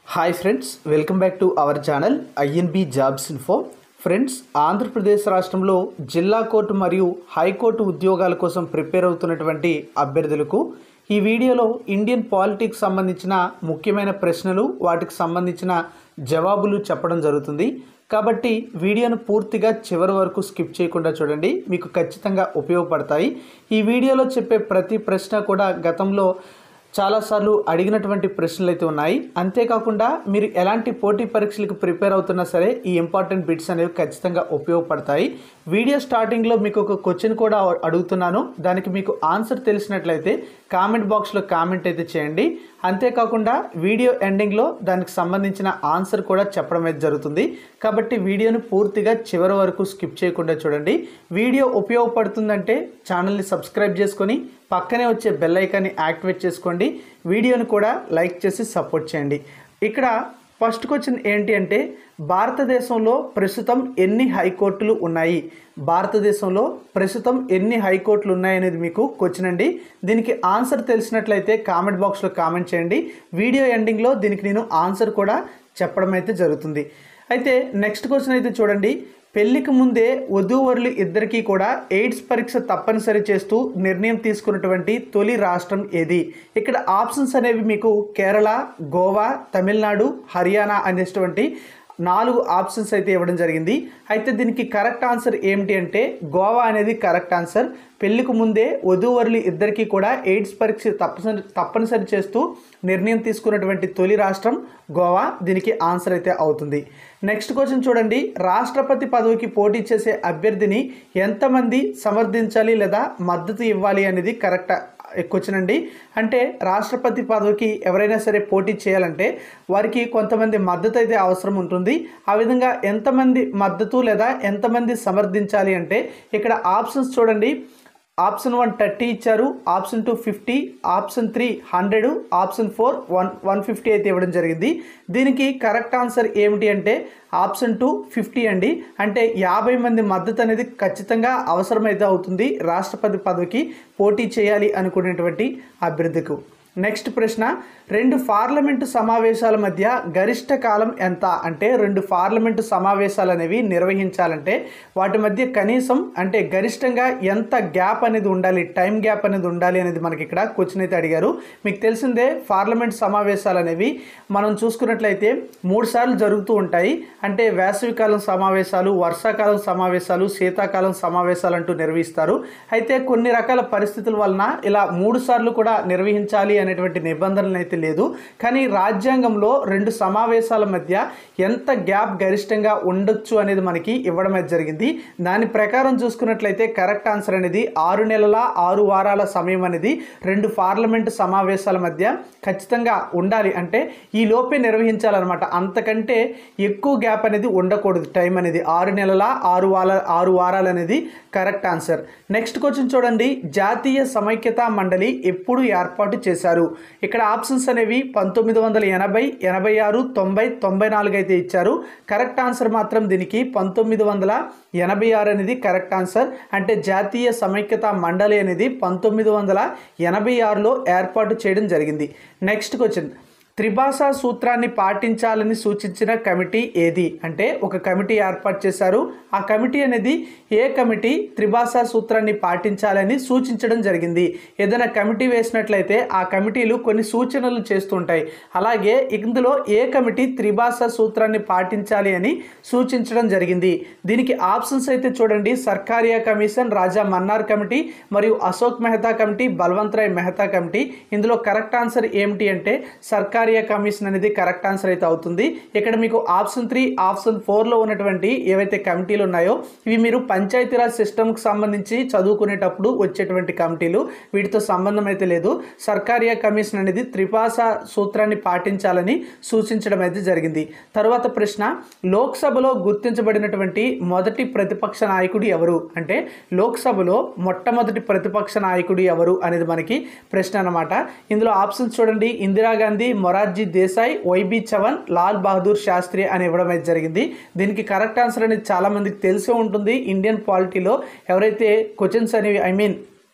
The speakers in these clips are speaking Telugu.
hi friends welcome back to our channel INB jobs info friends Andhra Pradesh రాష్ట్రంలో జిల్లా కోర్టు మరియు హైకోర్టు ఉద్యోగాల కోసం ప్రిపేర్ అవుతున్నటువంటి అభ్యర్థులకు ఈ వీడియోలో ఇండియన్ పాలిటిక్స్ సంబంధించిన ముఖ్యమైన ప్రశ్నలు వాటికి సంబంధించిన జవాబులు చెప్పడం జరుగుతుంది కాబట్టి వీడియోను పూర్తిగా చివరి వరకు స్కిప్ చేయకుండా చూడండి మీకు ఖచ్చితంగా ఉపయోగపడతాయి ఈ వీడియోలో చెప్పే ప్రతి ప్రశ్న కూడా గతంలో చాలాసార్లు అడిగినటువంటి ప్రశ్నలు అయితే ఉన్నాయి అంతేకాకుండా మీరు ఎలాంటి పోటీ పరీక్షలకు ప్రిపేర్ అవుతున్నా సరే ఈ ఇంపార్టెంట్ బిట్స్ అనేవి ఖచ్చితంగా ఉపయోగపడతాయి వీడియో స్టార్టింగ్లో మీకు ఒక క్వశ్చన్ కూడా అడుగుతున్నాను దానికి మీకు ఆన్సర్ తెలిసినట్లయితే కామెంట్ బాక్స్లో కామెంట్ అయితే చేయండి అంతేకాకుండా వీడియో ఎండింగ్లో దానికి సంబంధించిన ఆన్సర్ కూడా చెప్పడం అయితే జరుగుతుంది కాబట్టి వీడియోను పూర్తిగా చివరి వరకు స్కిప్ చేయకుండా చూడండి వీడియో ఉపయోగపడుతుందంటే ఛానల్ని సబ్స్క్రైబ్ చేసుకొని పక్కనే వచ్చే బెల్ ఐకాన్ని యాక్టివేట్ చేసుకోండి వీడియోను కూడా లైక్ చేసి సపోర్ట్ చేయండి ఇక్కడ ఫస్ట్ క్వశ్చన్ ఏంటి అంటే భారతదేశంలో ప్రస్తుతం ఎన్ని హైకోర్టులు ఉన్నాయి భారతదేశంలో ప్రస్తుతం ఎన్ని హైకోర్టులు ఉన్నాయనేది మీకు క్వశ్చన్ అండి దీనికి ఆన్సర్ తెలిసినట్లయితే కామెంట్ బాక్స్లో కామెంట్ చేయండి వీడియో ఎండింగ్లో దీనికి నేను ఆన్సర్ కూడా చెప్పడం అయితే జరుగుతుంది అయితే నెక్స్ట్ క్వశ్చన్ అయితే చూడండి పెళ్లికి ముందే వధూవరులు ఇద్దరికీ కూడా ఎయిడ్స్ పరీక్ష తప్పనిసరి చేస్తూ నిర్ణయం తీసుకున్నటువంటి తొలి రాష్ట్రం ఏది ఇక్కడ ఆప్షన్స్ అనేవి మీకు కేరళ గోవా తమిళనాడు హర్యానా అనేటువంటి నాలుగు ఆప్షన్స్ అయితే ఇవ్వడం జరిగింది అయితే దీనికి కరెక్ట్ ఆన్సర్ ఏమిటి అంటే గోవా అనేది కరెక్ట్ ఆన్సర్ పెళ్లికి ముందే వధూవరులు ఇద్దరికీ కూడా ఎయిడ్స్ పరీక్ష తప్పనిసరి తప్పనిసరి చేస్తూ నిర్ణయం తీసుకున్నటువంటి తొలి రాష్ట్రం గోవా దీనికి ఆన్సర్ అయితే అవుతుంది నెక్స్ట్ క్వశ్చన్ చూడండి రాష్ట్రపతి పదవికి పోటీ చేసే అభ్యర్థిని ఎంతమంది సమర్థించాలి లేదా మద్దతు ఇవ్వాలి అనేది కరెక్ట్ క్వశ్చన్ అండి అంటే రాష్ట్రపతి పదవికి ఎవరైనా సరే పోటీ చేయాలంటే వారికి కొంతమంది మద్దతు అయితే అవసరం ఉంటుంది ఆ విధంగా ఎంతమంది మద్దతు లేదా ఎంతమంది సమర్థించాలి అంటే ఇక్కడ ఆప్షన్స్ చూడండి ఆప్షన్ వన్ థర్టీ ఇచ్చారు option two fifty option three hundred option four one one fifty అయితే ఇవ్వడం జరిగింది దీనికి కరెక్ట్ ఆన్సర్ ఏమిటి అంటే ఆప్షన్ టూ ఫిఫ్టీ అండి అంటే యాభై మంది మద్దతు అనేది ఖచ్చితంగా అవసరమైతే అవుతుంది రాష్ట్రపతి పదవికి పోటీ చేయాలి అనుకునేటువంటి అభ్యర్థికు నెక్స్ట్ ప్రశ్న రెండు పార్లమెంటు సమావేశాల మధ్య గరిష్ట కాలం ఎంత అంటే రెండు పార్లమెంటు సమావేశాలు అనేవి నిర్వహించాలంటే వాటి మధ్య కనీసం అంటే గరిష్టంగా ఎంత గ్యాప్ అనేది ఉండాలి టైం గ్యాప్ అనేది ఉండాలి అనేది మనకి ఇక్కడ క్వశ్చన్ అయితే అడిగారు మీకు తెలిసిందే పార్లమెంట్ సమావేశాలు అనేవి మనం చూసుకున్నట్లయితే మూడు సార్లు జరుగుతూ ఉంటాయి అంటే వేసవికాలం సమావేశాలు వర్షాకాలం సమావేశాలు శీతాకాలం సమావేశాలు అంటూ నిర్వహిస్తారు అయితే కొన్ని రకాల పరిస్థితుల వలన ఇలా మూడు సార్లు కూడా నిర్వహించాలి అనేటువంటి నిబంధనలు అయితే లేదు కానీ రాజ్యాంగంలో రెండు సమావేశాల మధ్య ఎంత గ్యాప్ గరిష్టంగా ఉండొచ్చు అనేది మనకి ఇవ్వడం అయితే జరిగింది దాని ప్రకారం చూసుకున్నట్లయితే కరెక్ట్ ఆన్సర్ అనేది ఆరు నెలల ఆరు వారాల సమయం అనేది రెండు పార్లమెంటు సమావేశాల మధ్య ఖచ్చితంగా ఉండాలి అంటే ఈ లోపే నిర్వహించాలన్నమాట అంతకంటే ఎక్కువ గ్యాప్ అనేది ఉండకూడదు టైం అనేది ఆరు నెలల ఆరు వార ఆరు వారాలు అనేది కరెక్ట్ ఆన్సర్ నెక్స్ట్ క్వశ్చన్ చూడండి జాతీయ సమైక్యతా మండలి ఎప్పుడు ఏర్పాటు చేశారు ఇక్కడ ఆప్షన్స్ అనేవి పంతొమ్మిది వందల ఎనభై ఎనభై ఆరు తొంభై తొంభై నాలుగు అయితే ఇచ్చారు కరెక్ట్ ఆన్సర్ మాత్రం దీనికి పంతొమ్మిది వందల ఎనభై ఆరు అనేది కరెక్ట్ ఆన్సర్ అంటే జాతీయ సమైక్యత మండలి అనేది పంతొమ్మిది వందల ఎనభై ఆరులో ఏర్పాటు చేయడం జరిగింది నెక్స్ట్ క్వశ్చన్ త్రిభాషా సూత్రాన్ని పాటించాలని సూచించిన కమిటీ ఏది అంటే ఒక కమిటీ ఏర్పాటు చేశారు ఆ కమిటీ అనేది ఏ కమిటీ త్రిభాషా సూత్రాన్ని పాటించాలని సూచించడం జరిగింది ఏదైనా కమిటీ వేసినట్లయితే ఆ కమిటీలు కొన్ని సూచనలు చేస్తుంటాయి అలాగే ఇందులో ఏ కమిటీ త్రిభాషా సూత్రాన్ని పాటించాలి అని సూచించడం జరిగింది దీనికి ఆప్షన్స్ అయితే చూడండి సర్కారియా కమిషన్ రాజా మన్నార్ కమిటీ మరియు అశోక్ మెహతా కమిటీ బల్వంత్ రాయ్ మెహతా కమిటీ ఇందులో కరెక్ట్ ఆన్సర్ ఏమిటి అంటే సర్కార్ సర్కారియా కమిషన్ అనేది కరెక్ట్ ఆన్సర్ అయితే అవుతుంది ఇక్కడ మీకు ఆప్షన్ త్రీ ఆప్షన్ ఫోర్లో ఉన్నటువంటి ఏవైతే కమిటీలు ఉన్నాయో ఇవి మీరు పంచాయతీరాజ్ సిస్టమ్కి సంబంధించి చదువుకునేటప్పుడు వచ్చేటువంటి కమిటీలు వీటితో సంబంధం అయితే లేదు సర్కారియా కమిషన్ అనేది త్రిపాస సూత్రాన్ని పాటించాలని సూచించడం అయితే జరిగింది తర్వాత ప్రశ్న లోక్సభలో గుర్తించబడినటువంటి మొదటి ప్రతిపక్ష నాయకుడు ఎవరు అంటే లోక్సభలో మొట్టమొదటి ప్రతిపక్ష నాయకుడు ఎవరు అనేది మనకి ప్రశ్న అనమాట ఇందులో ఆప్షన్స్ చూడండి ఇందిరాగాంధీ మొరార్జీ దేశాయ్ వైబీ చవన్ లాల్ బహదూర్ శాస్త్రి అని ఇవ్వడం అయితే జరిగింది దీనికి కరెక్ట్ ఆన్సర్ అనేది చాలా మందికి తెలిసే ఉంటుంది ఇండియన్ పాలిటీలో ఎవరైతే క్వశ్చన్స్ అనేవి ఐ మీన్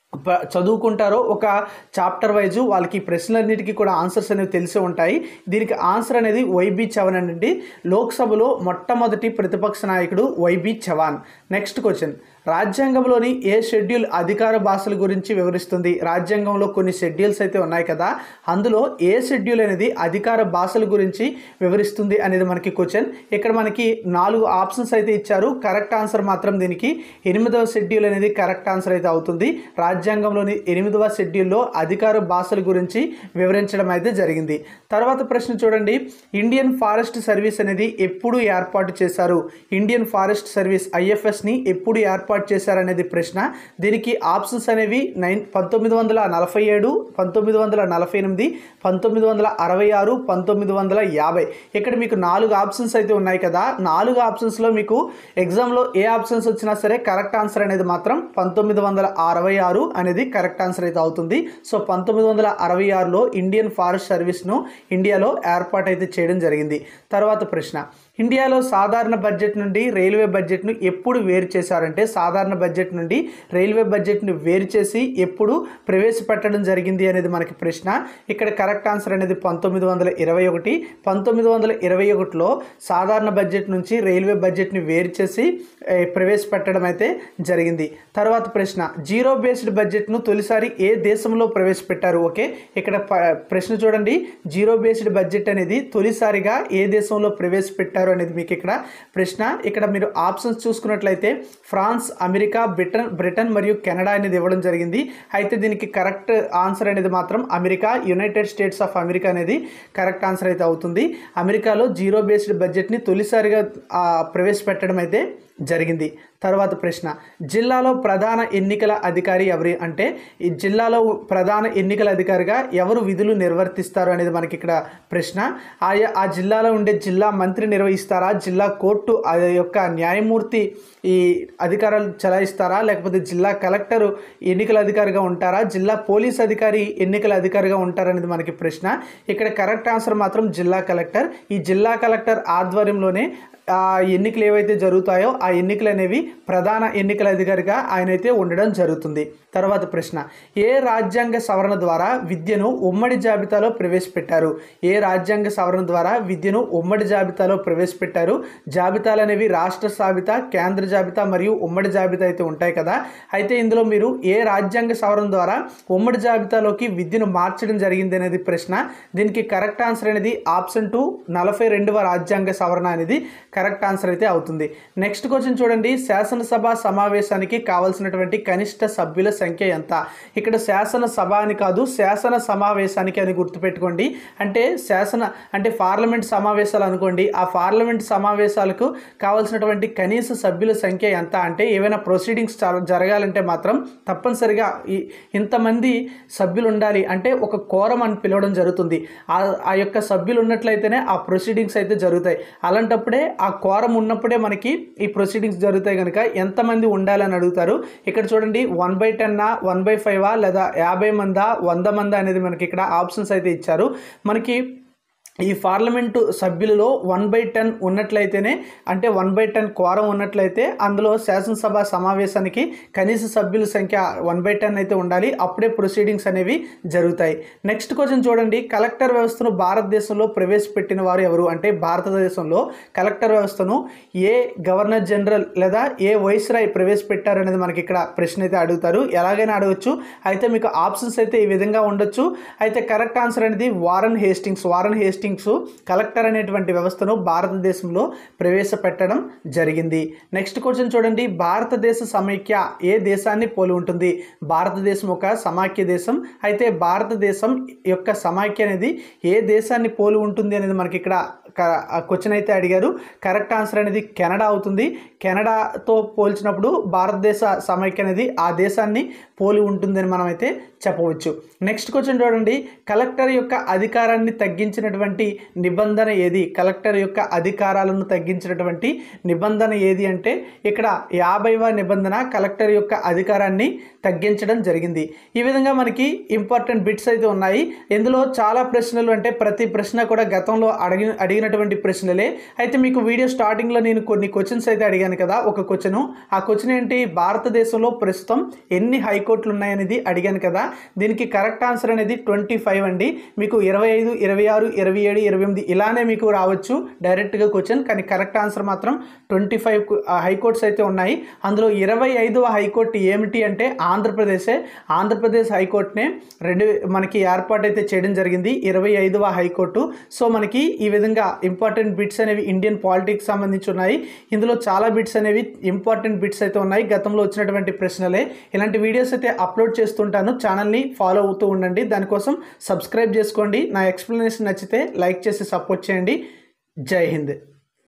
ప- చదువుకుంటారో ఒక చాప్టర్ వైజు వాళ్ళకి ఈ ప్రశ్నలన్నిటికీ కూడా ఆన్సర్స్ అనేవి తెలిసి ఉంటాయి దీనికి ఆన్సర్ అనేది వైబి చవన్ అండి లోక్సభలో మొట్టమొదటి ప్రతిపక్ష నాయకుడు వైబి చవాన్ నెక్స్ట్ క్వశ్చన్ రాజ్యాంగంలోని ఏ షెడ్యూల్ అధికార భాషల గురించి వివరిస్తుంది రాజ్యాంగంలో కొన్ని షెడ్యూల్స్ అయితే ఉన్నాయి కదా అందులో ఏ షెడ్యూల్ అనేది అధికార భాషల గురించి వివరిస్తుంది అనేది మనకి క్వశ్చన్ ఇక్కడ మనకి నాలుగు ఆప్షన్స్ అయితే ఇచ్చారు కరెక్ట్ ఆన్సర్ మాత్రం దీనికి ఎనిమిదవ షెడ్యూల్ అనేది కరెక్ట్ ఆన్సర్ అయితే అవుతుంది రాజ్యాంగంలోని ఎనిమిదవ షెడ్యూల్లో అధికార భాషల గురించి వివరించడం అయితే జరిగింది తర్వాత ప్రశ్న చూడండి ఇండియన్ ఫారెస్ట్ సర్వీస్ అనేది ఎప్పుడు ఏర్పాటు చేశారు ఇండియన్ ఫారెస్ట్ సర్వీస్ ఐఎఫ్ఎస్ని ఎప్పుడు ఏర్పాటు చేశారు అనేది ప్రశ్న దీనికి ఆప్షన్స్ అనేవి నైన్ పంతొమ్మిది వందల నలభై ఏడు పంతొమ్మిది వందల నలభై ఎనిమిది పంతొమ్మిది వందల అరవై ఆరు పంతొమ్మిది వందల యాభై ఇక్కడ మీకు నాలుగు ఆప్షన్స్ అయితే ఉన్నాయి కదా నాలుగు ఆప్షన్స్లో మీకు ఎగ్జామ్లో ఏ ఆప్షన్స్ వచ్చినా సరే కరెక్ట్ ఆన్సర్ అనేది మాత్రం పంతొమ్మిది వందల అరవై ఆరు అనేది కరెక్ట్ ఆన్సర్ అయితే అవుతుంది సో పంతొమ్మిది వందల అరవై ఆరులో ఇండియన్ ఫారెస్ట్ సర్వీస్ను ఇండియాలో ఏర్పాటు అయితే చేయడం జరిగింది తర్వాత ప్రశ్న ఇండియాలో సాధారణ బడ్జెట్ నుండి రైల్వే బడ్జెట్ను ఎప్పుడు వేరు చేశారంటే సాధారణ బడ్జెట్ నుండి రైల్వే బడ్జెట్ను వేరు చేసి ఎప్పుడు ప్రవేశపెట్టడం జరిగింది అనేది మనకి ప్రశ్న ఇక్కడ కరెక్ట్ ఆన్సర్ అనేది పంతొమ్మిది వందల ఇరవై ఒకటి పంతొమ్మిది వందల ఇరవై ఒకటిలో సాధారణ బడ్జెట్ నుంచి రైల్వే బడ్జెట్ని వేరు చేసి ఏ, ప్రవేశపెట్టడం అయితే జరిగింది తర్వాత ప్రశ్న జీరో బేస్డ్ బడ్జెట్ను తొలిసారి ఏ దేశంలో ప్రవేశపెట్టారు ఓకే ఇక్కడ ప- ప్రశ్న చూడండి జీరో బేస్డ్ బడ్జెట్ అనేది తొలిసారిగా ఏ దేశంలో ప్రవేశపెట్టారు అనేది మీకు ఇక్కడ ప్రశ్న ఇక్కడ మీరు ఆప్షన్స్ చూసుకున్నట్లయితే ఫ్రాన్స్ అమెరికా బ్రిటన్ బ్రిటన్ మరియు కెనడా అనేది ఇవ్వడం జరిగింది అయితే దీనికి కరెక్ట్ ఆన్సర్ అనేది మాత్రం America United States of America అనేది కరెక్ట్ ఆన్సర్ అయితే అవుతుంది అమెరికాలో జీరో బేస్డ్ బడ్జెట్ని తొలిసారిగా ఆ, ప్రవేశపెట్టడం అయితే జరిగింది తర్వాత ప్రశ్న జిల్లాలో ప్రధాన ఎన్నికల అధికారి ఎవరి అంటే ఈ జిల్లాలో ప్రధాన ఎన్నికల అధికారిగా ఎవరు విధులు నిర్వర్తిస్తారు అనేది మనకి ఇక్కడ ప్రశ్న ఆయా ఆ జిల్లాలో ఉండే జిల్లా మంత్రి నిర్వహిస్తారా జిల్లా కోర్టు ఆ యొక్క న్యాయమూర్తి ఈ అధికారాలు చలాయిస్తారా లేకపోతే జిల్లా కలెక్టర్ ఎన్నికల అధికారిగా ఉంటారా జిల్లా పోలీస్ అధికారి ఎన్నికల అధికారిగా ఉంటారా అనేది మనకి ప్రశ్న ఇక్కడ కరెక్ట్ ఆన్సర్ మాత్రం జిల్లా కలెక్టర్ ఈ జిల్లా కలెక్టర్ ఆధ్వర్యంలోనే ఆ ఎన్నికలు ఏవైతే జరుగుతాయో ఆ ఎన్నికలు అనేవి ప్రధాన ఎన్నికల అధికారిగా ఆయన అయితే ఉండడం జరుగుతుంది తర్వాత ప్రశ్న ఏ రాజ్యాంగ సవరణ ద్వారా విద్యను ఉమ్మడి జాబితాలో ప్రవేశపెట్టారు ఏ రాజ్యాంగ సవరణ ద్వారా విద్యను ఉమ్మడి జాబితాలో ప్రవేశపెట్టారు జాబితాలు అనేవి రాష్ట్ర జాబితా కేంద్ర జాబితా మరియు ఉమ్మడి జాబితా అయితే ఉంటాయి కదా అయితే ఇందులో మీరు ఏ రాజ్యాంగ సవరణ ద్వారా ఉమ్మడి జాబితాలోకి విద్యను మార్చడం జరిగింది అనేది ప్రశ్న దీనికి కరెక్ట్ ఆన్సర్ అనేది ఆప్షన్ టూ నలభై రెండవ రాజ్యాంగ సవరణ అనేది కరెక్ట్ ఆన్సర్ అయితే అవుతుంది నెక్స్ట్ క్వశ్చన్ చూడండి శాసనసభ సమావేశానికి కావాల్సినటువంటి కనిష్ట సభ్యుల సంఖ్య ఎంత ఇక్కడ శాసనసభ అని కాదు శాసన సమావేశానికి అని గుర్తుపెట్టుకోండి అంటే శాసన అంటే పార్లమెంట్ సమావేశాలు అనుకోండి ఆ పార్లమెంట్ సమావేశాలకు కావాల్సినటువంటి కనీస సభ్యుల సంఖ్య ఎంత అంటే ఏవైనా ప్రొసీడింగ్స్ జరగాలంటే మాత్రం తప్పనిసరిగా ఈ ఇంతమంది సభ్యులు ఉండాలి అంటే ఒక కోరం అని పిలవడం జరుగుతుంది ఆ ఆ యొక్క సభ్యులు ఉన్నట్లయితేనే ఆ ప్రొసీడింగ్స్ అయితే జరుగుతాయి అలాంటప్పుడే ఆ కోరం ఉన్నప్పుడే మనకి ఈ ప్రొసీడింగ్స్ జరుగుతాయి కనుక ఎంతమంది ఉండాలని అడుగుతారు ఇక్కడ చూడండి వన్ బై టెన్నా వన్ బై ఫైవా లేదా యాభై మందా వంద మందా అనేది మనకి ఇక్కడ ఆప్షన్స్ అయితే ఇచ్చారు మనకి ఈ పార్లమెంటు సభ్యులలో వన్ బై టెన్ ఉన్నట్లయితేనే అంటే వన్ బై టెన్ కోరం ఉన్నట్లయితే అందులో శాసనసభ సమావేశానికి కనీస సభ్యుల సంఖ్య వన్ బై టెన్ అయితే ఉండాలి అప్పుడే ప్రొసీడింగ్స్ అనేవి జరుగుతాయి నెక్స్ట్ క్వశ్చన్ చూడండి కలెక్టర్ వ్యవస్థను భారతదేశంలో ప్రవేశపెట్టిన వారు ఎవరు అంటే భారతదేశంలో కలెక్టర్ వ్యవస్థను ఏ గవర్నర్ జనరల్ లేదా ఏ వైస్రాయ్ ప్రవేశపెట్టారు అనేది మనకి ఇక్కడ ప్రశ్న అయితే అడుగుతారు ఎలాగైనా అడగచ్చు అయితే మీకు ఆప్షన్స్ అయితే ఈ విధంగా ఉండొచ్చు అయితే కరెక్ట్ ఆన్సర్ అనేది Warren Hastings Warren Hastings collector అనేటువంటి వ్యవస్థను భారతదేశంలో ప్రవేశపెట్టడం జరిగింది నెక్స్ట్ క్వశ్చన్ చూడండి భారతదేశ సమైక్య ఏ దేశాన్ని పోలి ఉంటుంది భారతదేశం ఒక సమాఖ్య దేశం అయితే భారతదేశం యొక్క సమాఖ్య అనేది ఏ దేశాన్ని పోలి ఉంటుంది అనేది మనకి ఇక్కడ క్వశ్చన్ అయితే అడిగారు కరెక్ట్ ఆన్సర్ అనేది కెనడా అవుతుంది కెనడాతో పోల్చినప్పుడు భారతదేశ సమైక్య అనేది ఆ దేశాన్ని పోలి ఉంటుందని మనం అయితే చెప్పవచ్చు నెక్స్ట్ క్వశ్చన్ చూడండి కలెక్టర్ యొక్క అధికారాన్ని తగ్గించినటువంటి నిబంధన ఏది కలెక్టర్ యొక్క అధికారాలను తగ్గించినటువంటి నిబంధన ఏది అంటే ఇక్కడ యాభైవ నిబంధన కలెక్టర్ యొక్క అధికారాన్ని తగ్గించడం జరిగింది ఈ విధంగా మనకి ఇంపార్టెంట్ బిట్స్ అయితే ఉన్నాయి ఇందులో చాలా ప్రశ్నలు అంటే ప్రతి ప్రశ్న కూడా గతంలో అడిగి అడిగినటువంటి ప్రశ్నలే అయితే మీకు వీడియో స్టార్టింగ్లో నేను కొన్ని క్వశ్చన్స్ అయితే అడిగాను కదా ఒక క్వశ్చన్ ఆ క్వశ్చన్ ఏంటి భారతదేశంలో ప్రస్తుతం ఎన్ని హైకోర్టు హైకోర్టులు ఉన్నాయనేది అడిగాను కదా దీనికి కరెక్ట్ ఆన్సర్ అనేది ట్వంటీ ఫైవ్ అండి మీకు ఇరవై ఐదు ఇరవై ఆరు ఇరవై ఏడు ఇరవై ఎనిమిది ఇలానే మీకు రావచ్చు డైరెక్ట్గా క్వశ్చన్ కానీ కరెక్ట్ ఆన్సర్ మాత్రం ట్వంటీ ఫైవ్ హైకోర్ట్స్ అయితే ఉన్నాయి అందులో ఇరవై ఐదవ హైకోర్టు ఏమిటి అంటే ఆంధ్రప్రదేశే ఆంధ్రప్రదేశ్ హైకోర్టునే రెండు మనకి ఏర్పాటు అయితే చేయడం జరిగింది ఇరవై ఐదవ హైకోర్టు సో మనకి ఈ విధంగా ఇంపార్టెంట్ బిట్స్ అనేవి ఇండియన్ పాలిటిక్స్ సంబంధించి ఉన్నాయి ఇందులో చాలా బిట్స్ అనేవి ఇంపార్టెంట్ బిట్స్ అయితే ఉన్నాయి గతంలో వచ్చినటువంటి ప్రశ్నలే ఇలాంటి వీడియోస్ అయితే అప్లోడ్ చేస్తుంటాను ఛానల్ని ఫాలో అవుతూ ఉండండి దానికోసం సబ్స్క్రైబ్ చేసుకోండి నా ఎక్స్ప్లెనేషన్ నచ్చితే లైక్ చేసి సపోర్ట్ చేయండి జై హింద్